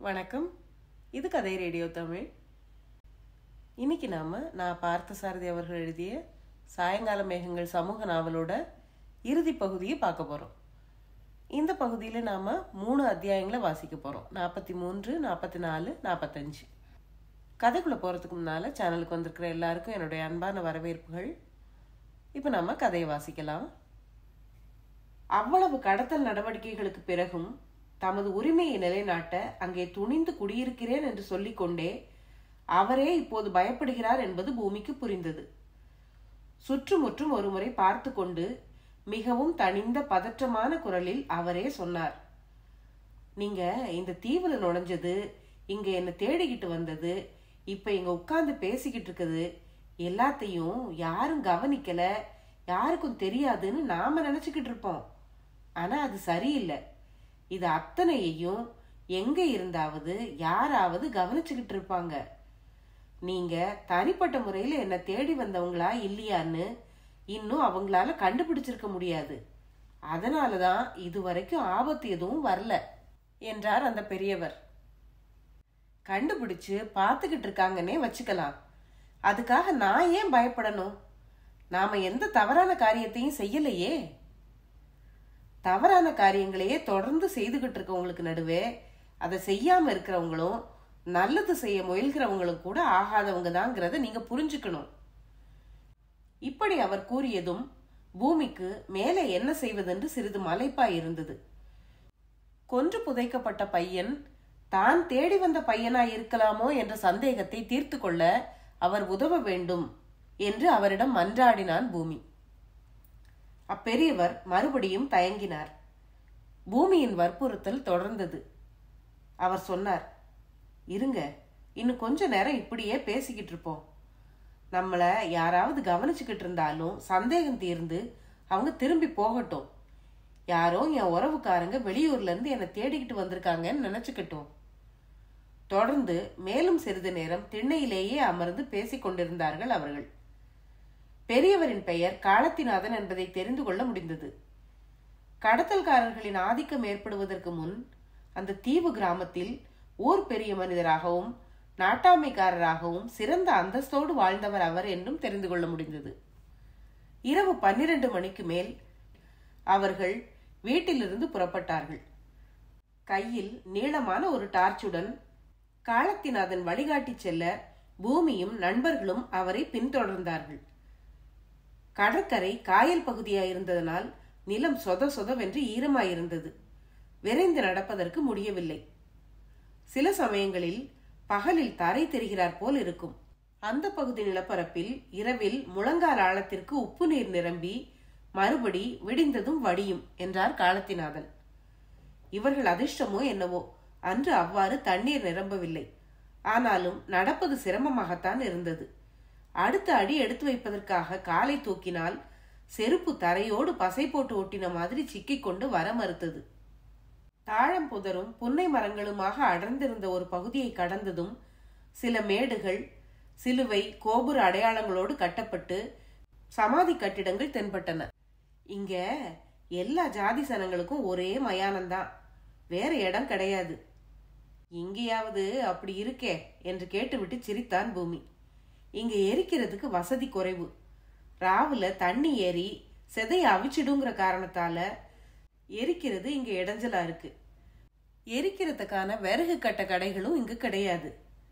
வணக்கம் இது கதை ரேடியோ தமிழ் இன்னைக்கு நாம நான் பார்த்தசாரதி அவர்கள் எழுதிய சாயங்கால மேகங்கள் சமூக நாவலோட இறுதி பகுதியை பார்க்க போறோம் இந்த பகுதியில நாம மூணு அத்தியாயங்களை வாசிக்க போறோம் நாற்பத்தி மூன்று நாற்பத்தி நாலு நாற்பத்தஞ்சு கதைக்குள்ள போறதுக்கு முன்னால சேனலுக்கு வந்திருக்கிற எல்லாருக்கும் என்னுடைய அன்பான வரவேற்புகள் இப்போ நாம கதையை வாசிக்கலாம் அவ்வளவு கடத்தல் நடவடிக்கைகளுக்கு பிறகும் தமது உரிமையை நிலைநாட்ட அங்கே துணிந்து குடியிருக்கிறேன் என்று சொல்லிக்கொண்டே அவரே இப்போது பயப்படுகிறார் என்பது பூமிக்கு புரிந்தது சுற்றுமுற்றும் ஒருமுறை பார்த்து கொண்டு மிகவும் தணிந்த பதற்றமான குரலில் அவரே சொன்னார் நீங்க இந்த தீவுல நுழைஞ்சது இங்க என்ன தேடிக்கிட்டு வந்தது இப்ப இங்க உட்கார்ந்து பேசிக்கிட்டு இருக்குது எல்லாத்தையும் யாரும் கவனிக்கல யாருக்கும் தெரியாதுன்னு நாம நினைச்சுக்கிட்டு இருப்போம் ஆனா அது சரியில்லை இது அத்தனையையும் எங்க இருந்தாவது யாராவது கவனிச்சுக்கிட்டு இருப்பாங்க நீங்க தனிப்பட்ட முறையில என்ன தேடி வந்தவங்களா இல்லையான்னு இன்னும் அவங்களால கண்டுபிடிச்சிருக்க முடியாது அதனாலதான் இதுவரைக்கும் ஆபத்து எதுவும் வரல என்றார் அந்த பெரியவர் கண்டுபிடிச்சு பார்த்துக்கிட்டு இருக்காங்கன்னே வச்சுக்கலாம் அதுக்காக நான் ஏன் பயப்படணும் நாம எந்த தவறான காரியத்தையும் செய்யலையே தவறான காரியங்களையே தொடர்ந்து செய்துகிட்டு இருக்கவங்களுக்கு நடுவே அதை செய்யாம இருக்கிறவங்களும் நல்லது செய்ய முயல்கிறவங்களும் கூட ஆகாதவங்க தாங்கிறத நீங்க புரிஞ்சுக்கணும் இப்படி அவர் கூறியதும் பூமிக்கு மேலே என்ன செய்வதென்று சிறிது மலைப்பாய் இருந்தது கொன்று புதைக்கப்பட்ட பையன் தான் தேடி வந்த பையனாய் இருக்கலாமோ என்ற சந்தேகத்தை தீர்த்து கொள்ள அவர் உதவ வேண்டும் என்று அவரிடம் மன்றாடினான் பூமி அப்பெரியவர் மறுபடியும் தயங்கினார் பூமியின் வற்புறுத்தல் தொடர்ந்தது அவர் சொன்னார் இருங்க இன்னும் கொஞ்ச நேரம் இப்படியே பேசிக்கிட்டு இருப்போம் நம்மள யாராவது கவனிச்சுக்கிட்டு இருந்தாலும் சந்தேகம் தீர்ந்து அவங்க திரும்பி போகட்டும் யாரோ என் உறவுக்காரங்க வெளியூர்ல இருந்து என்னை தேடிக்கிட்டு வந்திருக்காங்கன்னு நினைச்சுக்கட்டும் தொடர்ந்து மேலும் சிறிது நேரம் திண்ணையிலேயே அமர்ந்து பேசிக் கொண்டிருந்தார்கள் அவர்கள் பெரியவரின் பெயர் காலத்திநாதன் என்பதை தெரிந்து கொள்ள முடிந்தது கடத்தல்காரர்களின் ஆதிக்கம் ஏற்படுவதற்கு முன் அந்த தீவு கிராமத்தில் ஊர் பெரிய மனிதராகவும் நாட்டாமைக்காரராகவும் சிறந்த அந்தஸ்தோடு வாழ்ந்தவர் அவர் என்றும் தெரிந்து கொள்ள முடிந்தது இரவு பன்னிரண்டு மணிக்கு மேல் அவர்கள் வீட்டிலிருந்து புறப்பட்டார்கள் கையில் நீளமான ஒரு டார்ச்சுடன் காலத்திநாதன் வழிகாட்டி செல்ல பூமியும் நண்பர்களும் அவரை பின்தொடர்ந்தார்கள் கடற்கரை காயல் பகுதியாயிருந்ததனால் நிலம் சொத சொதவென்று ஈரமாயிருந்தது விரைந்து நடப்பதற்கு முடியவில்லை சில சமயங்களில் பகலில் தரை தெரிகிறார் போல் இருக்கும் அந்த பகுதி நிலப்பரப்பில் இரவில் முழங்கால் ஆழத்திற்கு உப்பு நீர் நிரம்பி மறுபடி விடிந்ததும் வடியும் என்றார் காலத்திநாதன் இவர்கள் அதிர்ஷ்டமோ என்னவோ அன்று அவ்வாறு தண்ணீர் நிரம்பவில்லை ஆனாலும் நடப்பது சிரமமாகத்தான் இருந்தது அடுத்த அடி எடுத்து வைப்பதற்காக காலை தூக்கினால் செருப்பு தரையோடு பசை போட்டு ஒட்டின மாதிரி சிக்கிக் கொண்டு வர மறுத்தது தாழம் புதரும் புன்னை மரங்களுமாக அடர்ந்திருந்த ஒரு பகுதியை கடந்ததும் சில மேடுகள் சிலுவை கோபுர அடையாளங்களோடு கட்டப்பட்டு சமாதி கட்டிடங்கள் தென்பட்டன இங்க எல்லா ஜாதி சனங்களுக்கும் ஒரே மயானம்தான் வேற இடம் கிடையாது இங்கேயாவது அப்படி இருக்கே என்று கேட்டுவிட்டு சிரித்தான் பூமி இங்க எரிக்கிறதுக்கு வசதி குறைவு ராவுல தண்ணி ஏறி செதைய அவிச்சிடுங்கிற காரணத்தால எரிக்கிறது இங்க இடைஞ்சலா இருக்கு எரிக்கிறதுக்கான விறகு கட்ட கடைகளும் இங்கு கிடையாது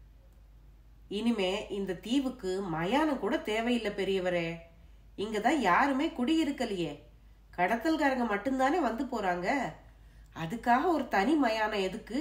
இனிமே இந்த தீவுக்கு மயானம் கூட தேவையில்லை பெரியவரே இங்கதான் யாருமே குடியிருக்கலையே கடத்தல்காரங்க மட்டும்தானே வந்து போறாங்க அதுக்காக ஒரு தனி மயானம் எதுக்கு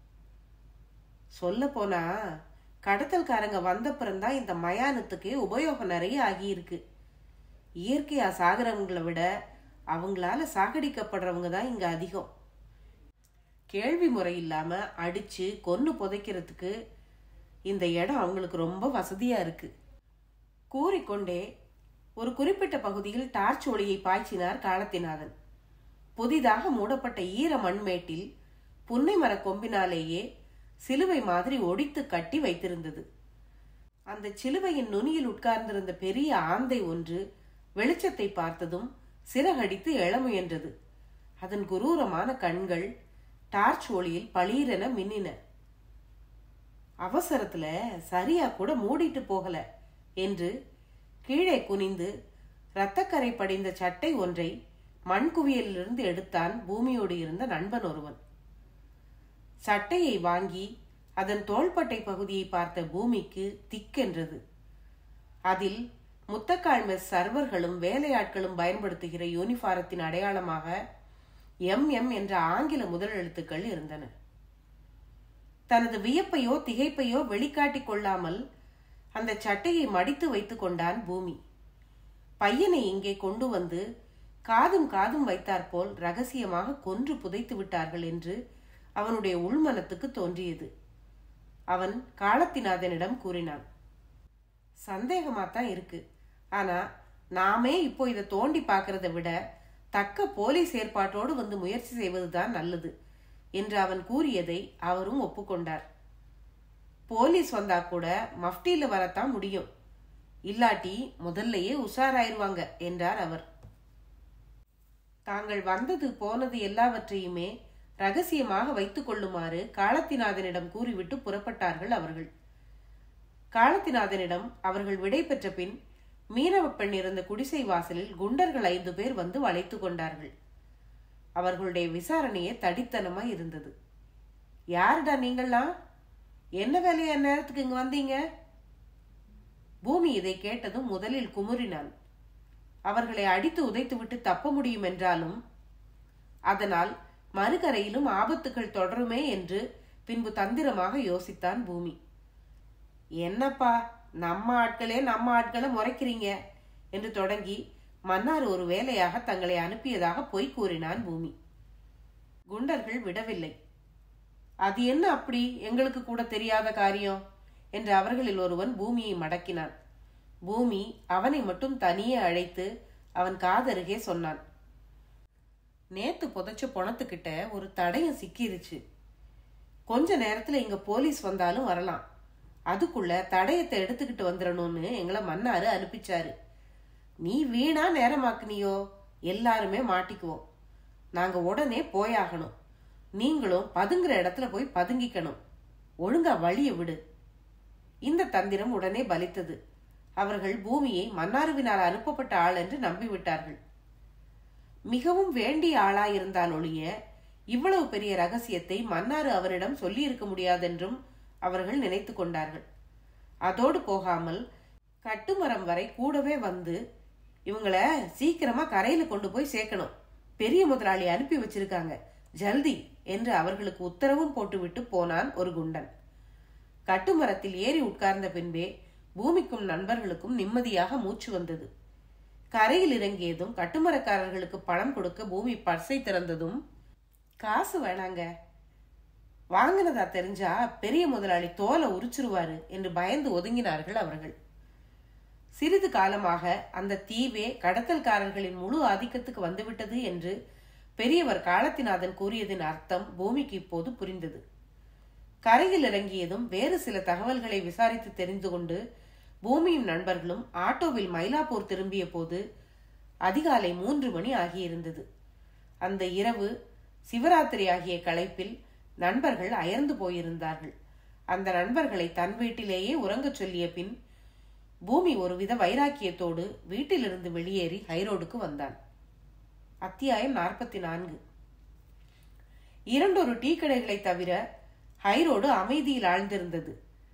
சொல்ல போனா கடத்தல்காரங்க வந்தப்புறம்தான் இந்த மயானத்துக்கு உபயோகம் நிறைய ஆகியிருக்கு இயற்கையா சாகிறவங்களை விட அவங்களால சாகடிக்கப்படுறவங்க தான் இங்க அதிகம் கேள்வி முறை இல்லாம அடிச்சு கொன்னு புதைக்கிறதுக்கு இந்த இடம் அவங்களுக்கு ரொம்ப வசதியா இருக்கு கூறிக்கொண்டே ஒரு குறிப்பிட்ட பகுதியில் டார்ச் ஒளியை பாய்ச்சினார் காலத்திநாதன் புதிதாக மூடப்பட்ட ஈர மண்மேட்டில் புன்னை மர கொம்பினாலேயே சிலுவை மாதிரி ஒடித்து கட்டி வைத்திருந்தது அந்த சிலுவையின் நுனியில் உட்கார்ந்திருந்த பெரிய ஆந்தை ஒன்று வெளிச்சத்தை பார்த்ததும் சிறகடித்து எழ முயன்றது அதன் குரூரமான கண்கள் டார்ச் ஒளியில் பளீரென மின்னின அவசரத்துல சரியா கூட மூடிட்டு போகல என்று கீழே குனிந்து இரத்தக்கரை படிந்த சட்டை ஒன்றை மண் குவியலிலிருந்து எடுத்தான் பூமியோடு இருந்த நண்பன் ஒருவன் சட்டையை வாங்கி அதன் தோள்பட்டை பகுதியை பார்த்த பூமிக்கு திக்கென்றது அதில் முத்தக்கால் மெஸ் சர்வர்களும் வேலையாட்களும் பயன்படுத்துகிற யூனிஃபாரத்தின் அடையாளமாக எம் எம் என்ற ஆங்கில முதல் எழுத்துக்கள் இருந்தன தனது வியப்பையோ திகைப்பையோ வெளிக்காட்டிக் கொள்ளாமல் அந்த சட்டையை மடித்து வைத்துக் கொண்டான் பூமி பையனை இங்கே கொண்டு வந்து காதும் காதும் வைத்தாற்போல் ரகசியமாக கொன்று புதைத்து விட்டார்கள் என்று அவனுடைய உள்மனத்துக்கு தோன்றியது அவன் காலத்தினாதனிடம் கூறினான் சந்தேகமாத்தான் இருக்கு ஆனா நாமே இப்போ இதை தோண்டி பார்க்கறத விட தக்க போலீஸ் ஏற்பாட்டோடு வந்து முயற்சி செய்வதுதான் நல்லது என்று அவன் கூறியதை அவரும் ஒப்புக்கொண்டார் போலீஸ் வந்தா கூட மஃப்டியில வரத்தான் முடியும் இல்லாட்டி முதல்லயே உஷாராயிருவாங்க என்றார் அவர் தாங்கள் வந்தது போனது எல்லாவற்றையுமே ரகசியமாக வைத்துக் கொள்ளுமாறு காலத்தினாதனிடம் கூறிவிட்டு புறப்பட்டார்கள் அவர்கள் காலத்தினாதனிடம் அவர்கள் விடை பெற்ற பின் மீனவ பெண் இருந்த குடிசை வாசலில் குண்டர்கள் ஐந்து பேர் வந்து வளைத்து கொண்டார்கள் அவர்களுடைய விசாரணையே தடித்தனமா இருந்தது யாருடா நீங்கள்லாம் என்ன வேலையா நேரத்துக்கு இங்க வந்தீங்க பூமி இதை கேட்டதும் முதலில் குமுறினான் அவர்களை அடித்து உதைத்துவிட்டு தப்ப முடியும் என்றாலும் அதனால் மறுகரையிலும் ஆபத்துகள் தொடருமே என்று பின்பு தந்திரமாக யோசித்தான் பூமி என்னப்பா நம்ம ஆட்களே நம்ம ஆட்களை முறைக்கிறீங்க என்று தொடங்கி மன்னார் ஒரு வேலையாக தங்களை அனுப்பியதாக பொய் கூறினான் பூமி குண்டர்கள் விடவில்லை அது என்ன அப்படி எங்களுக்கு கூட தெரியாத காரியம் என்று அவர்களில் ஒருவன் பூமியை மடக்கினான் பூமி அவனை மட்டும் தனியே அழைத்து அவன் காதருகே சொன்னான் நேத்து புதைச்ச பொணத்துக்கிட்ட ஒரு தடயம் சிக்கிருச்சு கொஞ்ச நேரத்துல இங்க போலீஸ் வந்தாலும் வரலாம் அதுக்குள்ள தடயத்தை எடுத்துக்கிட்டு வந்துடணும்னு எங்களை மன்னாரு அனுப்பிச்சாரு நீ வீணா நேரமாக்குனியோ எல்லாருமே மாட்டிக்குவோம் நாங்க உடனே போயாகணும் நீங்களும் பதுங்குற இடத்துல போய் பதுங்கிக்கணும் ஒழுங்கா வழிய விடு இந்த தந்திரம் உடனே பலித்தது அவர்கள் பூமியை மன்னாருவினால் அனுப்பப்பட்ட ஆள் என்று நம்பிவிட்டார்கள் மிகவும் வேண்டிய ஆளாயிருந்தால் ஒழிய இவ்வளவு பெரிய ரகசியத்தை மன்னாரு அவரிடம் சொல்லி இருக்க முடியாதென்றும் அவர்கள் நினைத்து கொண்டார்கள் அதோடு போகாமல் கட்டுமரம் வரை கூடவே வந்து இவங்கள சீக்கிரமா கரையில கொண்டு போய் சேர்க்கணும் பெரிய முதலாளி அனுப்பி வச்சிருக்காங்க ஜல்தி என்று அவர்களுக்கு உத்தரவும் போட்டுவிட்டு போனான் ஒரு குண்டன் கட்டுமரத்தில் ஏறி உட்கார்ந்த பின்பே பூமிக்கும் நண்பர்களுக்கும் நிம்மதியாக மூச்சு வந்தது கரையில் இறங்கியதும் கட்டுமரக்காரர்களுக்கு பணம் கொடுக்க பூமி பர்சை திறந்ததும் காசு வேணாங்க வாங்கினதா தெரிஞ்சா பெரிய முதலாளி தோலை உரிச்சிருவாரு என்று பயந்து ஒதுங்கினார்கள் அவர்கள் சிறிது காலமாக அந்த தீவே கடத்தல்காரர்களின் முழு ஆதிக்கத்துக்கு வந்துவிட்டது என்று பெரியவர் காலத்தினாதன் கூறியதின் அர்த்தம் பூமிக்கு இப்போது புரிந்தது கரையில் இறங்கியதும் வேறு சில தகவல்களை விசாரித்து தெரிந்து கொண்டு பூமியும் நண்பர்களும் ஆட்டோவில் மயிலாப்பூர் திரும்பிய போது அதிகாலை மூன்று மணி ஆகியிருந்தது அந்த இரவு சிவராத்திரி ஆகிய களைப்பில் நண்பர்கள் அயர்ந்து போயிருந்தார்கள் அந்த நண்பர்களை தன் வீட்டிலேயே உறங்கச் சொல்லிய பின் பூமி ஒருவித வைராக்கியத்தோடு வீட்டிலிருந்து வெளியேறி ஹைரோடுக்கு வந்தான் அத்தியாயம் நாற்பத்தி நான்கு இரண்டொரு டீ கடைகளை தவிர ஹைரோடு அமைதியில் ஆழ்ந்திருந்தது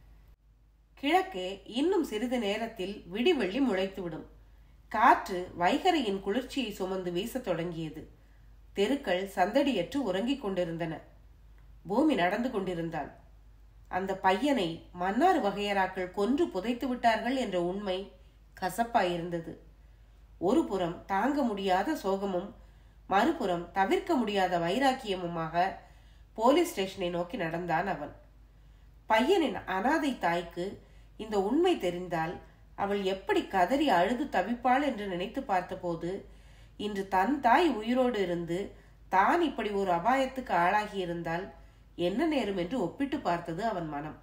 கிழக்கே இன்னும் சிறிது நேரத்தில் விடிவெள்ளி முளைத்துவிடும் காற்று வைகரையின் குளிர்ச்சியை சுமந்து வீசத் தொடங்கியது தெருக்கள் சந்தடியற்று உறங்கிக் கொண்டிருந்தன பூமி நடந்து கொண்டிருந்தான் அந்த பையனை மன்னார் வகையராக்கள் கொன்று புதைத்து விட்டார்கள் என்ற உண்மை கசப்பாயிருந்தது ஒரு புறம் தாங்க முடியாத சோகமும் மறுபுறம் தவிர்க்க முடியாத வைராக்கியமுமாக போலீஸ் ஸ்டேஷனை நோக்கி நடந்தான் அவன் பையனின் அனாதை தாய்க்கு இந்த உண்மை தெரிந்தால் அவள் எப்படி கதறி அழுது தவிப்பாள் என்று நினைத்து பார்த்தபோது இன்று தன் தாய் உயிரோடு இருந்து தான் இப்படி ஒரு அபாயத்துக்கு ஆளாகி இருந்தால் என்ன நேரும் என்று ஒப்பிட்டு பார்த்தது அவன் மனம்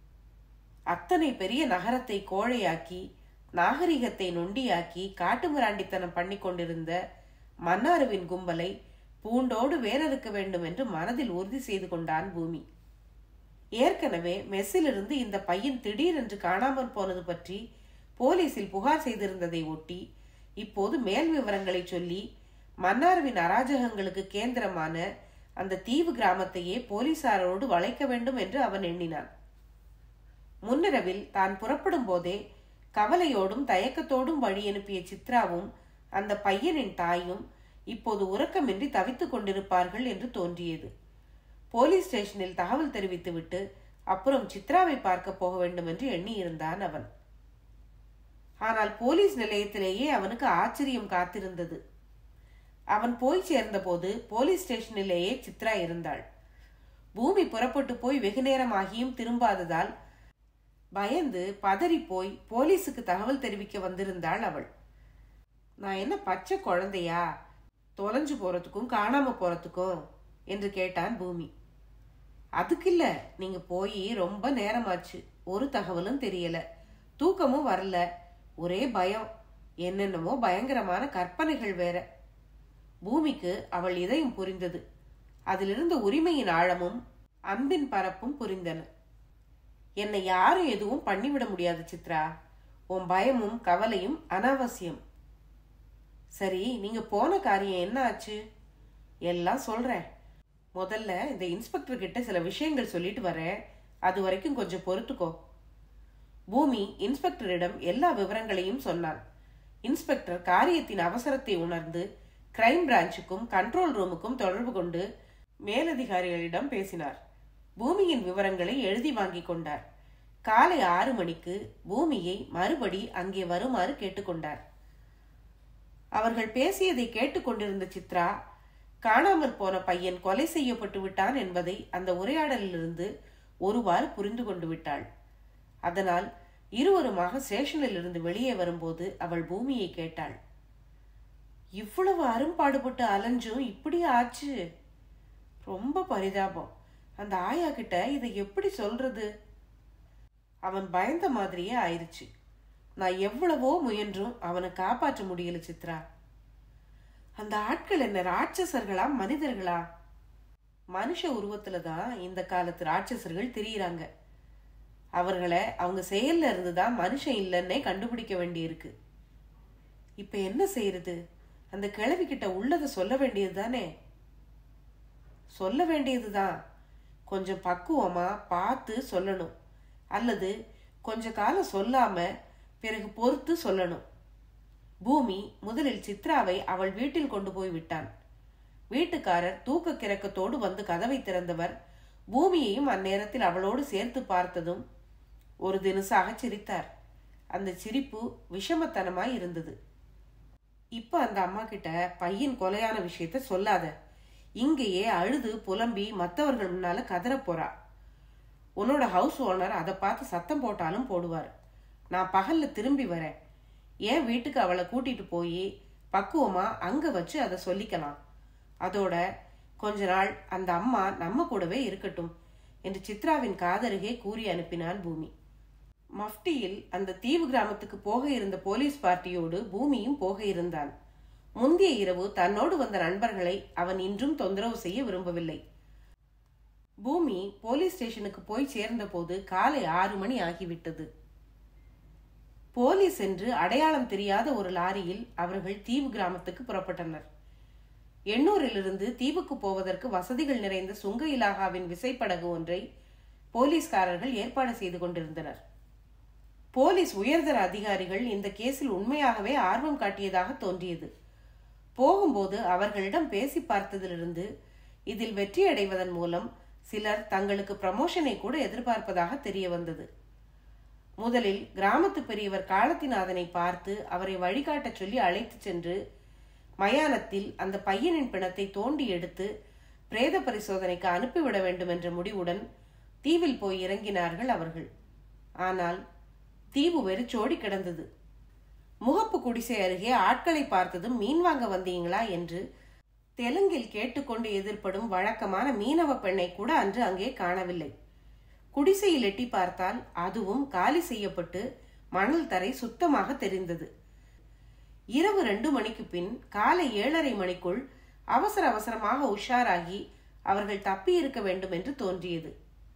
அத்தனை பெரிய நகரத்தை கோழையாக்கி நாகரிகத்தை நொண்டியாக்கி காட்டுமிராண்டித்தனம் பண்ணி கொண்டிருந்த மன்னாருவின் கும்பலை பூண்டோடு வேறறுக்க வேண்டும் என்று மனதில் உறுதி செய்து கொண்டான் பூமி ஏற்கனவே மெஸ்ஸிலிருந்து இந்த பையன் திடீரென்று காணாமல் போனது பற்றி போலீசில் புகார் செய்திருந்ததை ஒட்டி இப்போது மேல் விவரங்களை சொல்லி மன்னார்வின் அராஜகங்களுக்கு கேந்திரமான அந்த தீவு கிராமத்தையே போலீசாரோடு வளைக்க வேண்டும் என்று அவன் எண்ணினான் முன்னிரவில் தான் புறப்படும் போதே கவலையோடும் தயக்கத்தோடும் வழி அனுப்பிய சித்ராவும் அந்த பையனின் தாயும் இப்போது உறக்கமின்றி தவித்துக் கொண்டிருப்பார்கள் என்று தோன்றியது போலீஸ் ஸ்டேஷனில் தகவல் தெரிவித்துவிட்டு அப்புறம் சித்ராவை பார்க்க போக வேண்டும் என்று எண்ணியிருந்தான் அவன் ஆனால் போலீஸ் நிலையத்திலேயே அவனுக்கு ஆச்சரியம் காத்திருந்தது அவன் போய் சேர்ந்தபோது போலீஸ் ஸ்டேஷனிலேயே சித்ரா இருந்தாள் பூமி புறப்பட்டு போய் வெகு நேரமாகியும் திரும்பாததால் பயந்து பதறி போய் போலீஸுக்கு தகவல் தெரிவிக்க வந்திருந்தாள் அவள் நான் என்ன பச்சை குழந்தையா தொலைஞ்சு போறதுக்கும் காணாம போறதுக்கும் என்று கேட்டான் பூமி அதுக்கு இல்ல நீங்க போய் ரொம்ப நேரமாச்சு ஒரு தகவலும் தெரியல தூக்கமும் வரல ஒரே பயம் என்னென்னமோ பயங்கரமான கற்பனைகள் வேற பூமிக்கு அவள் இதயம் புரிந்தது அதிலிருந்த உரிமையின் ஆழமும் அன்பின் பரப்பும் புரிந்தன என்னை யாரும் எதுவும் பண்ணிவிட முடியாது சித்ரா உன் பயமும் கவலையும் அனாவசியம் சரி நீங்க போன காரியம் என்ன ஆச்சு எல்லாம் சொல்றேன் முதல்ல இந்த இன்ஸ்பெக்டர் கிட்ட சில விஷயங்கள் சொல்லிட்டு வரேன் அது வரைக்கும் கொஞ்சம் பொறுத்துக்கோ பூமி இன்ஸ்பெக்டரிடம் எல்லா விவரங்களையும் சொன்னான் இன்ஸ்பெக்டர் காரியத்தின் அவசரத்தை உணர்ந்து கிரைம் பிரான்ச்சுக்கும் கண்ட்ரோல் ரூமுக்கும் தொடர்பு கொண்டு மேலதிகாரிகளிடம் பேசினார் பூமியின் விவரங்களை எழுதி வாங்கிக் கொண்டார் காலை ஆறு மணிக்கு பூமியை மறுபடி அங்கே வருமாறு கேட்டுக்கொண்டார் அவர்கள் பேசியதை கேட்டுக்கொண்டிருந்த சித்ரா காணாமல் போன பையன் கொலை செய்யப்பட்டு விட்டான் என்பதை அந்த உரையாடலிலிருந்து ஒருவாறு புரிந்து கொண்டு விட்டாள் அதனால் இருவருமாக ஸ்டேஷனில் இருந்து வெளியே வரும்போது அவள் பூமியை கேட்டாள் இவ்வளவு அரும்பாடுபட்டு அலைஞ்சும் இப்படி ஆச்சு ரொம்ப பரிதாபம் அந்த ஆயா கிட்ட இதை எப்படி சொல்றது அவன் பயந்த மாதிரியே ஆயிருச்சு நான் எவ்வளவோ முயன்றும் அவனை காப்பாற்ற முடியல சித்ரா அந்த ஆட்கள் என்ன ராட்சசர்களா மனிதர்களா மனுஷ உருவத்துல தான் இந்த காலத்து ராட்சசர்கள் திரியிறாங்க அவர்களை அவங்க செயல்ல இருந்துதான் மனுஷன் இல்லைன்னே கண்டுபிடிக்க வேண்டியிருக்கு இப்ப என்ன செய்யறது அந்த கிழவி கிட்ட உள்ளதை சொல்ல வேண்டியது தானே சொல்ல வேண்டியதுதான் கொஞ்சம் பக்குவமா பார்த்து சொல்லணும் அல்லது கொஞ்ச காலம் சொல்லாம பிறகு பொறுத்து சொல்லணும் பூமி முதலில் சித்ராவை அவள் வீட்டில் கொண்டு போய் விட்டான் வீட்டுக்காரர் தூக்க கிறக்கத்தோடு வந்து கதவை திறந்தவர் பூமியையும் அந்நேரத்தில் அவளோடு சேர்த்து பார்த்ததும் ஒரு தினசாக சிரித்தார் அந்த சிரிப்பு விஷமத்தனமாய் இருந்தது இப்ப அந்த அம்மா கிட்ட பையன் கொலையான விஷயத்த சொல்லாத இங்கேயே அழுது புலம்பி மற்றவர்கள் முன்னால கதற போறா உன்னோட ஹவுஸ் ஓனர் அதை பார்த்து சத்தம் போட்டாலும் போடுவார் நான் பகல்ல திரும்பி வரேன் என் வீட்டுக்கு அவளை கூட்டிட்டு போய் பக்குவமா அங்க வச்சு அதை சொல்லிக்கலாம் அதோட கொஞ்ச நாள் அந்த அம்மா நம்ம கூடவே இருக்கட்டும் என்று சித்ராவின் காதருகே கூறி அனுப்பினான் பூமி மஃப்டியில் அந்த தீவு கிராமத்துக்கு போக இருந்த போலீஸ் பார்ட்டியோடு பூமியும் போக இருந்தான் முந்தைய இரவு தன்னோடு வந்த நண்பர்களை அவன் இன்றும் தொந்தரவு செய்ய விரும்பவில்லை பூமி போலீஸ் ஸ்டேஷனுக்கு போய் சேர்ந்தபோது காலை ஆறு மணி ஆகிவிட்டது போலீஸ் என்று அடையாளம் தெரியாத ஒரு லாரியில் அவர்கள் தீவு கிராமத்துக்கு புறப்பட்டனர் எண்ணூரிலிருந்து தீவுக்கு போவதற்கு வசதிகள் நிறைந்த சுங்க இலாகாவின் விசைப்படகு ஒன்றை போலீஸ்காரர்கள் ஏற்பாடு செய்து கொண்டிருந்தனர் போலீஸ் உயர்தர அதிகாரிகள் இந்த கேஸில் உண்மையாகவே ஆர்வம் காட்டியதாக தோன்றியது போகும்போது அவர்களிடம் பேசி பார்த்ததிலிருந்து இதில் வெற்றி அடைவதன் மூலம் சிலர் தங்களுக்கு ப்ரமோஷனை கூட எதிர்பார்ப்பதாக தெரிய வந்தது முதலில் கிராமத்து பெரியவர் காலத்திநாதனை பார்த்து அவரை வழிகாட்டச் சொல்லி அழைத்துச் சென்று மயானத்தில் அந்த பையனின் பிணத்தை தோண்டி எடுத்து பிரேத பரிசோதனைக்கு அனுப்பிவிட வேண்டும் என்ற முடிவுடன் தீவில் போய் இறங்கினார்கள் அவர்கள் ஆனால் தீவு வெறிச்சோடி கிடந்தது முகப்பு குடிசை அருகே ஆட்களை பார்த்ததும் மீன் வாங்க வந்தீங்களா என்று தெலுங்கில் கேட்டுக்கொண்டு எதிர்ப்படும் வழக்கமான மீனவ பெண்ணை கூட அன்று அங்கே காணவில்லை குடிசையில் எட்டி பார்த்தால் அதுவும் காலி செய்யப்பட்டு மணல் தரை சுத்தமாக தெரிந்தது இரவு ரெண்டு மணிக்கு பின் காலை ஏழரை மணிக்குள் அவசர அவசரமாக உஷாராகி அவர்கள் தப்பி இருக்க வேண்டும் என்று தோன்றியது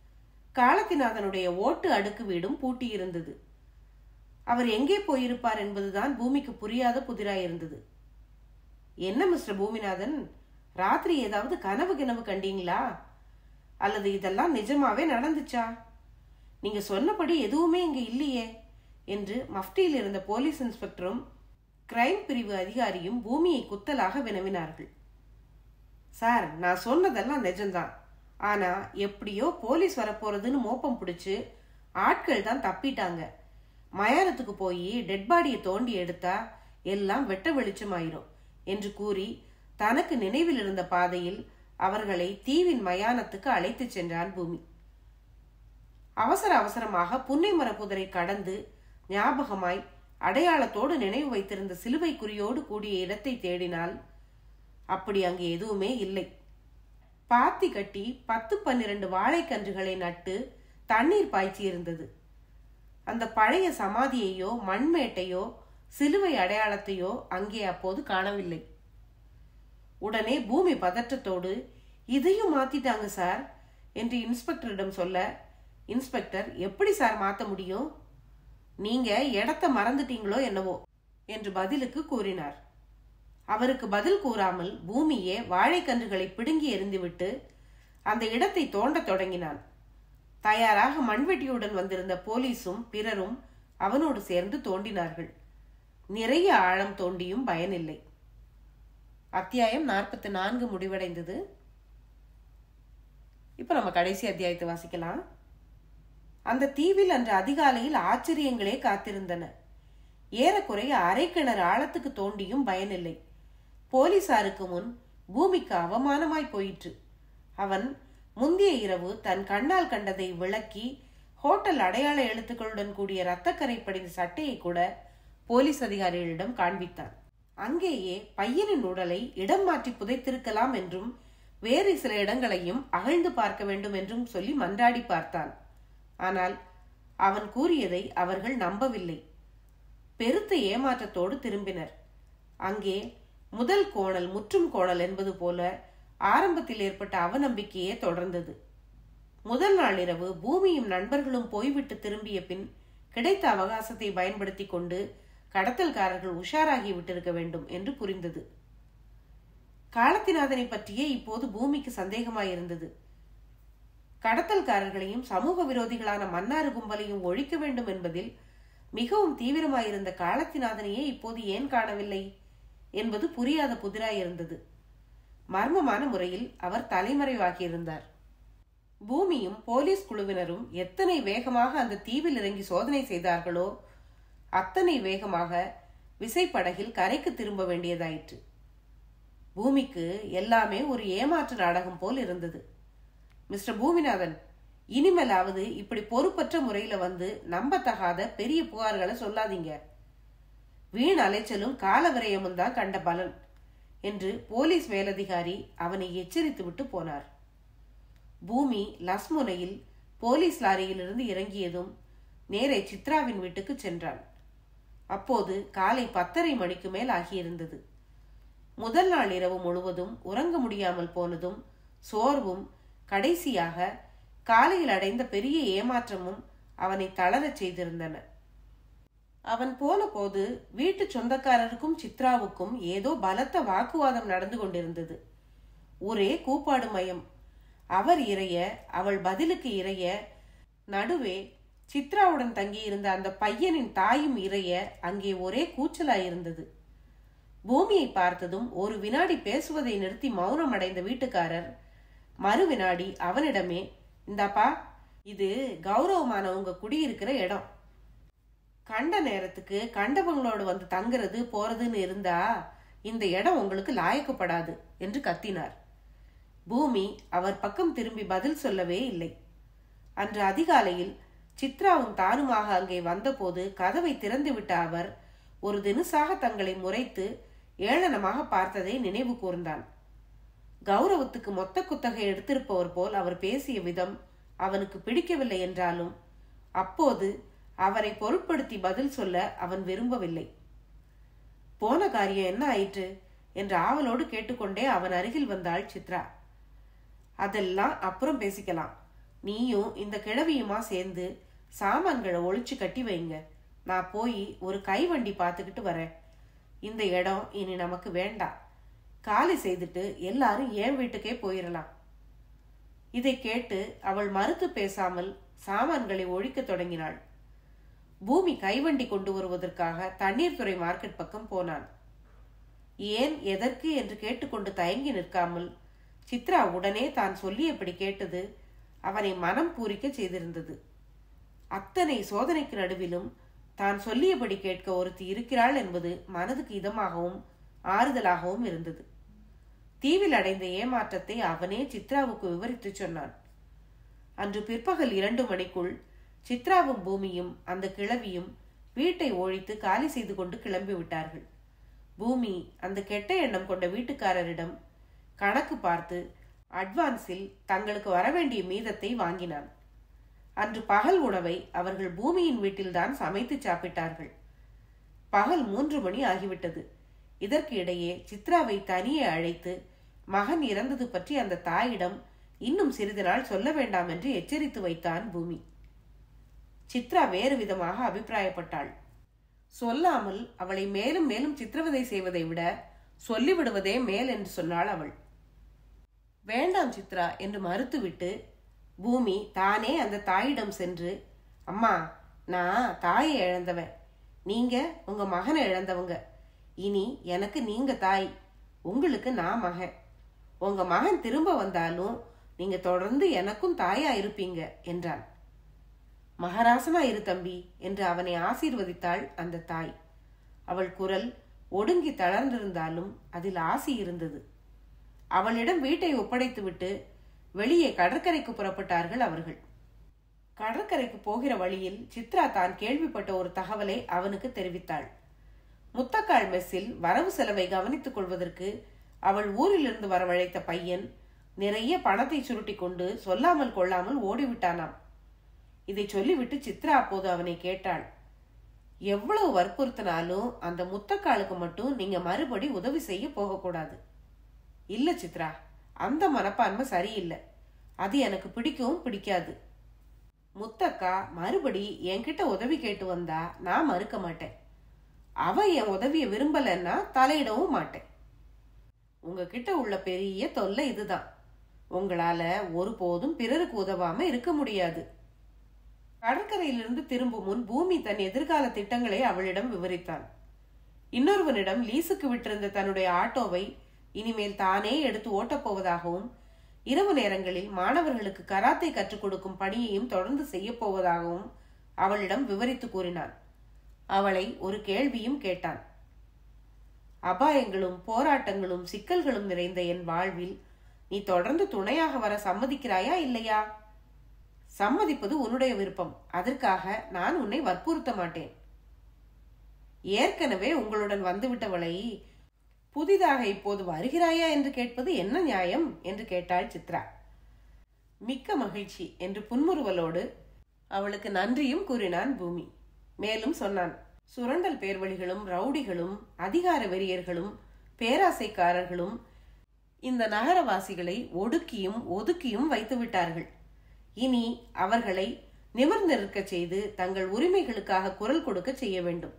காலத்திநாதனுடைய ஓட்டு அடுக்கு வீடும் பூட்டியிருந்தது அவர் எங்கே போயிருப்பார் என்பதுதான் பூமிக்கு புரியாத புதிராயிருந்தது என்ன மிஸ்டர் பூமிநாதன் ராத்திரி ஏதாவது கனவு கிணவு கண்டீங்களா அல்லது இதெல்லாம் நிஜமாவே நடந்துச்சா நீங்க சொன்னபடி எதுவுமே இங்க இல்லையே என்று மஃப்டியில் இருந்த போலீஸ் இன்ஸ்பெக்டரும் கிரைம் பிரிவு அதிகாரியும் பூமியை குத்தலாக வினவினார்கள் சார் நான் சொன்னதெல்லாம் நிஜம்தான் ஆனா எப்படியோ போலீஸ் வரப்போறதுன்னு மோப்பம் பிடிச்சு ஆட்கள் தான் தப்பிட்டாங்க மயானத்துக்கு போய் டெட் பாடியை தோண்டி எடுத்தா எல்லாம் வெட்ட வெளிச்சமாயிரும் என்று கூறி தனக்கு நினைவில் இருந்த பாதையில் அவர்களை தீவின் மயானத்துக்கு அழைத்துச் சென்றான் பூமி அவசர அவசரமாக புன்னை மரப்புதரை கடந்து ஞாபகமாய் அடையாளத்தோடு நினைவு வைத்திருந்த சிலுவை குறியோடு கூடிய இடத்தை தேடினால் அப்படி அங்கே எதுவுமே இல்லை பாத்தி கட்டி பத்து பன்னிரண்டு வாழைக்கன்றுகளை நட்டு தண்ணீர் பாய்ச்சி இருந்தது அந்த பழைய சமாதியையோ மண்மேட்டையோ சிலுவை அடையாளத்தையோ அங்கே அப்போது காணவில்லை உடனே பூமி பதற்றத்தோடு இதையும் மாத்திட்டாங்க சார் என்று இன்ஸ்பெக்டரிடம் சொல்ல இன்ஸ்பெக்டர் எப்படி சார் மாத்த முடியும் நீங்க இடத்த மறந்துட்டீங்களோ என்னவோ என்று பதிலுக்கு கூறினார் அவருக்கு பதில் கூறாமல் பூமியே வாழைக்கன்றுகளை பிடுங்கி எறிந்துவிட்டு அந்த இடத்தை தோண்டத் தொடங்கினான் தயாராக மண்வெட்டியுடன் வந்திருந்த போலீஸும் பிறரும் அவனோடு சேர்ந்து தோண்டினார்கள் நிறைய ஆழம் தோண்டியும் பயனில்லை அத்தியாயம் நாற்பத்தி நான்கு முடிவடைந்தது இப்ப நம்ம கடைசி அத்தியாயத்தை வாசிக்கலாம் அந்த தீவில் அன்று அதிகாலையில் ஆச்சரியங்களே காத்திருந்தன ஏறக்குறைய அரை கிணறு ஆழத்துக்கு தோண்டியும் பயனில்லை போலீசாருக்கு முன் பூமிக்கு அவமானமாய் போயிற்று அவன் முந்திய இரவு தன் கண்ணால் கண்டதை விளக்கி ஹோட்டல் அடையாள எழுத்துக்களுடன் கூடிய இரத்தக்கரை படிந்த சட்டையை கூட போலீஸ் அதிகாரிகளிடம் காண்பித்தான் அங்கேயே பையனின் உடலை இடம் மாற்றி புதைத்திருக்கலாம் என்றும் வேறு சில இடங்களையும் அகழ்ந்து பார்க்க வேண்டும் என்றும் சொல்லி மன்றாடி பார்த்தான் ஆனால் அவன் கூறியதை அவர்கள் நம்பவில்லை பெருத்த ஏமாற்றத்தோடு திரும்பினர் அங்கே முதல் கோணல் முற்றும் கோணல் என்பது போல ஆரம்பத்தில் ஏற்பட்ட அவநம்பிக்கையே தொடர்ந்தது முதல் நாள் இரவு பூமியும் நண்பர்களும் போய்விட்டு திரும்பிய பின் கிடைத்த அவகாசத்தை பயன்படுத்தி கொண்டு கடத்தல்காரர்கள் உஷாராகி விட்டிருக்க வேண்டும் என்று புரிந்தது காலத்திநாதனை பற்றியே இப்போது பூமிக்கு சந்தேகமாயிருந்தது கடத்தல்காரர்களையும் சமூக விரோதிகளான மன்னாறு கும்பலையும் ஒழிக்க வேண்டும் என்பதில் மிகவும் தீவிரமாயிருந்த காலத்திநாதனையே இப்போது ஏன் காணவில்லை என்பது புரியாத புதிராயிருந்தது மர்மமான முறையில் அவர் தலைமறைவாகியிருந்தார் பூமியும் போலீஸ் குழுவினரும் எத்தனை வேகமாக அந்த தீவில் இறங்கி சோதனை செய்தார்களோ அத்தனை வேகமாக விசைப்படகில் கரைக்கு திரும்ப வேண்டியதாயிற்று பூமிக்கு எல்லாமே ஒரு ஏமாற்று நாடகம் போல் இருந்தது மிஸ்டர் பூமிநாதன் இனிமேலாவது இப்படி பொறுப்பற்ற முறையில வந்து நம்பத்தகாத பெரிய புகார்களை சொல்லாதீங்க வீண் அலைச்சலும் கால விரயமும் தான் கண்ட பலன் என்று போலீஸ் மேலதிகாரி அவனை எச்சரித்து விட்டு போனார் பூமி லஸ்முனையில் போலீஸ் லாரியிலிருந்து இறங்கியதும் நேரே சித்ராவின் வீட்டுக்கு சென்றான் அப்போது காலை பத்தரை மணிக்கு மேல் ஆகியிருந்தது முதல் நாள் இரவு முழுவதும் உறங்க முடியாமல் போனதும் சோர்வும் கடைசியாக காலையில் அடைந்த பெரிய ஏமாற்றமும் அவனை தளரச் செய்திருந்தன அவன் போன போது வீட்டு சொந்தக்காரருக்கும் சித்ராவுக்கும் ஏதோ பலத்த வாக்குவாதம் நடந்து கொண்டிருந்தது ஒரே கூப்பாடு மயம் அவர் இறைய அவள் பதிலுக்கு இறைய நடுவே சித்ராவுடன் தங்கியிருந்த அந்த பையனின் தாயும் இறைய அங்கே ஒரே கூச்சலாயிருந்தது பூமியை பார்த்ததும் ஒரு வினாடி பேசுவதை நிறுத்தி மௌனம் அடைந்த வீட்டுக்காரர் மறு வினாடி அவனிடமே இந்தாப்பா இது கௌரவமான உங்க குடியிருக்கிற இடம் கண்ட நேரத்துக்கு கண்டவங்களோடு வந்து தங்குறது போறதுன்னு இருந்தா இந்த இடம் உங்களுக்கு லாயக்கப்படாது என்று கத்தினார் பூமி அவர் பக்கம் திரும்பி பதில் சொல்லவே இல்லை அன்று அதிகாலையில் சித்ராவும் தானுமாக அங்கே வந்தபோது கதவை திறந்துவிட்ட அவர் ஒரு தினுசாக தங்களை முறைத்து ஏளனமாக பார்த்ததை நினைவு கூர்ந்தான் கௌரவத்துக்கு மொத்த குத்தகை எடுத்திருப்பவர் போல் அவர் பேசிய விதம் அவனுக்கு பிடிக்கவில்லை என்றாலும் அப்போது அவரை பொருட்படுத்தி பதில் சொல்ல அவன் விரும்பவில்லை போன காரியம் என்ன ஆயிற்று என்று ஆவலோடு கேட்டுக்கொண்டே அவன் அருகில் வந்தாள் சித்ரா அதெல்லாம் அப்புறம் பேசிக்கலாம் நீயும் இந்த கிழவியுமா சேர்ந்து சாமான்களை ஒழிச்சு கட்டி வைங்க நான் போய் ஒரு கைவண்டி பார்த்துக்கிட்டு வரேன் இந்த இடம் இனி நமக்கு வேண்டாம் காலி செய்துட்டு எல்லாரும் என் வீட்டுக்கே போயிடலாம் இதை கேட்டு அவள் மறுத்து பேசாமல் சாமான்களை ஒழிக்கத் தொடங்கினாள் பூமி கைவண்டி கொண்டு வருவதற்காக தண்ணீர் துறை மார்க்கெட் பக்கம் போனான் ஏன் எதற்கு என்று கேட்டுக்கொண்டு தயங்கி நிற்காமல் சித்ரா உடனே தான் சொல்லியபடி கேட்டது அவனை மனம் பூரிக்க செய்திருந்தது அத்தனை சோதனைக்கு நடுவிலும் தான் சொல்லியபடி கேட்க ஒருத்தி இருக்கிறாள் என்பது மனதுக்கு இதமாகவும் ஆறுதலாகவும் இருந்தது தீவில் அடைந்த ஏமாற்றத்தை அவனே சித்ராவுக்கு விவரித்துச் சொன்னான் அன்று பிற்பகல் இரண்டு மணிக்குள் சித்ராவும் பூமியும் அந்த கிழவியும் வீட்டை ஒழித்து காலி செய்து கொண்டு கிளம்பி விட்டார்கள் பூமி அந்த கெட்ட எண்ணம் கொண்ட வீட்டுக்காரரிடம் கணக்கு பார்த்து அட்வான்ஸில் தங்களுக்கு வரவேண்டிய மீதத்தை வாங்கினான் அன்று பகல் உணவை அவர்கள் பூமியின் வீட்டில்தான் சமைத்து சாப்பிட்டார்கள் பகல் மூன்று மணி ஆகிவிட்டது இதற்கு இடையே சித்ராவை தனியே அழைத்து மகன் இறந்தது பற்றி அந்த தாயிடம் இன்னும் சிறிது நாள் சொல்ல வேண்டாம் என்று எச்சரித்து வைத்தான் பூமி சித்ரா வேறு விதமாக அபிப்பிராயப்பட்டாள் சொல்லாமல் அவளை மேலும் மேலும் சித்திரவதை செய்வதை விட சொல்லிவிடுவதே மேல் என்று சொன்னாள் அவள் வேண்டாம் சித்ரா என்று மறுத்துவிட்டு பூமி தானே அந்த தாயிடம் சென்று அம்மா நான் தாயை இழந்தவன் நீங்க உங்க மகனை இழந்தவங்க இனி எனக்கு நீங்க தாய் உங்களுக்கு நான் மகன் உங்க மகன் திரும்ப வந்தாலும் நீங்க தொடர்ந்து எனக்கும் தாயா இருப்பீங்க என்றான் மகராசனா இரு தம்பி என்று அவனை ஆசீர்வதித்தாள் அந்த தாய் அவள் குரல் ஒடுங்கி தளர்ந்திருந்தாலும் அதில் ஆசி இருந்தது அவளிடம் வீட்டை ஒப்படைத்துவிட்டு வெளியே கடற்கரைக்கு புறப்பட்டார்கள் அவர்கள் கடற்கரைக்கு போகிற வழியில் சித்ரா தான் கேள்விப்பட்ட ஒரு தகவலை அவனுக்கு தெரிவித்தாள் முத்தக்கால் மெஸ்ஸில் வரவு செலவை கவனித்துக் கொள்வதற்கு அவள் ஊரிலிருந்து வரவழைத்த பையன் நிறைய பணத்தை சுருட்டி கொண்டு சொல்லாமல் கொள்ளாமல் ஓடிவிட்டானாம் இதை சொல்லிவிட்டு சித்ரா அப்போது அவனை கேட்டாள் எவ்வளவு வற்புறுத்தினாலும் அந்த முத்தக்காலுக்கு மட்டும் நீங்க மறுபடி உதவி செய்ய போகக்கூடாது இல்ல சித்ரா அந்த மனப்பான்மை சரியில்லை அது எனக்கு பிடிக்கவும் பிடிக்காது முத்தக்கா மறுபடி என்கிட்ட உதவி கேட்டு வந்தா நான் மறுக்க மாட்டேன் அவ என் உதவிய விரும்பலன்னா தலையிடவும் மாட்டேன் உங்ககிட்ட உள்ள பெரிய தொல்லை இதுதான் உங்களால ஒருபோதும் பிறருக்கு உதவாம இருக்க முடியாது கடற்கரையிலிருந்து திரும்பும் முன் பூமி தன் எதிர்கால திட்டங்களை அவளிடம் விவரித்தான் இன்னொருவனிடம் லீசுக்கு விட்டிருந்த தன்னுடைய ஆட்டோவை இனிமேல் தானே எடுத்து ஓட்டப் போவதாகவும் இரவு நேரங்களில் மாணவர்களுக்கு கராத்தை கற்றுக் கொடுக்கும் பணியையும் தொடர்ந்து செய்ய போவதாகவும் அவளிடம் விவரித்து கூறினான் அவளை ஒரு கேள்வியும் கேட்டான் அபாயங்களும் போராட்டங்களும் சிக்கல்களும் நிறைந்த என் வாழ்வில் நீ தொடர்ந்து துணையாக வர சம்மதிக்கிறாயா இல்லையா சம்மதிப்பது உன்னுடைய விருப்பம் அதற்காக நான் உன்னை வற்புறுத்த மாட்டேன் ஏற்கனவே உங்களுடன் வந்துவிட்டவளை புதிதாக இப்போது வருகிறாயா என்று கேட்பது என்ன நியாயம் என்று கேட்டாள் சித்ரா மிக்க மகிழ்ச்சி என்று புன்முறுவலோடு அவளுக்கு நன்றியும் கூறினான் பூமி மேலும் சொன்னான் சுரண்டல் பேர்வழிகளும் ரவுடிகளும் அதிகார வெறியர்களும் பேராசைக்காரர்களும் இந்த நகரவாசிகளை ஒடுக்கியும் ஒதுக்கியும் வைத்து விட்டார்கள் இனி அவர்களை நிமிர்ந்திருக்க செய்து தங்கள் உரிமைகளுக்காக குரல் கொடுக்க செய்ய வேண்டும்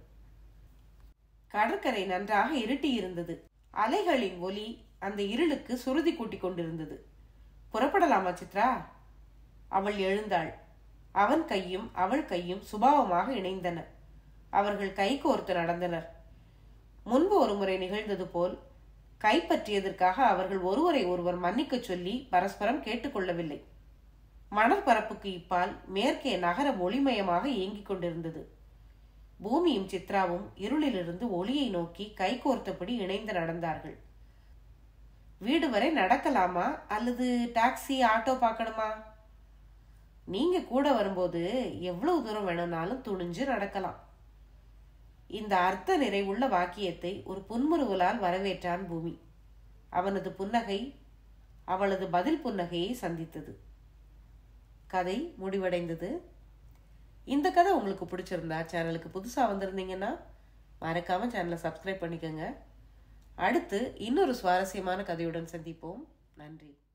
கடற்கரை நன்றாக இருட்டி இருந்தது அலைகளின் ஒலி அந்த இருளுக்கு சுருதி கூட்டிக் கொண்டிருந்தது புறப்படலாமா சித்ரா அவள் எழுந்தாள் அவன் கையும் அவள் கையும் சுபாவமாக இணைந்தன அவர்கள் கை கோர்த்து நடந்தனர் முன்பு ஒருமுறை நிகழ்ந்தது போல் கைப்பற்றியதற்காக அவர்கள் ஒருவரை ஒருவர் மன்னிக்க சொல்லி பரஸ்பரம் கேட்டுக்கொள்ளவில்லை மணற்பரப்புக்கு இப்பால் மேற்கே நகரம் ஒளிமயமாக இயங்கிக் கொண்டிருந்தது பூமியும் சித்ராவும் இருளிலிருந்து ஒளியை நோக்கி கைகோர்த்தபடி இணைந்து நடந்தார்கள் வீடு வரை நடக்கலாமா அல்லது டாக்ஸி ஆட்டோ பார்க்கணுமா நீங்க கூட வரும்போது எவ்வளவு தூரம் வேணும்னாலும் துணிஞ்சு நடக்கலாம் இந்த அர்த்த நிறைவுள்ள வாக்கியத்தை ஒரு புன்முறுவலால் வரவேற்றான் பூமி அவனது புன்னகை அவளது பதில் புன்னகையை சந்தித்தது கதை முடிவடைந்தது இந்த கதை உங்களுக்கு பிடிச்சிருந்தா சேனலுக்கு புதுசாக வந்திருந்தீங்கன்னா மறக்காம சேனலை சப்ஸ்கிரைப் பண்ணிக்கோங்க அடுத்து இன்னொரு சுவாரஸ்யமான கதையுடன் சந்திப்போம் நன்றி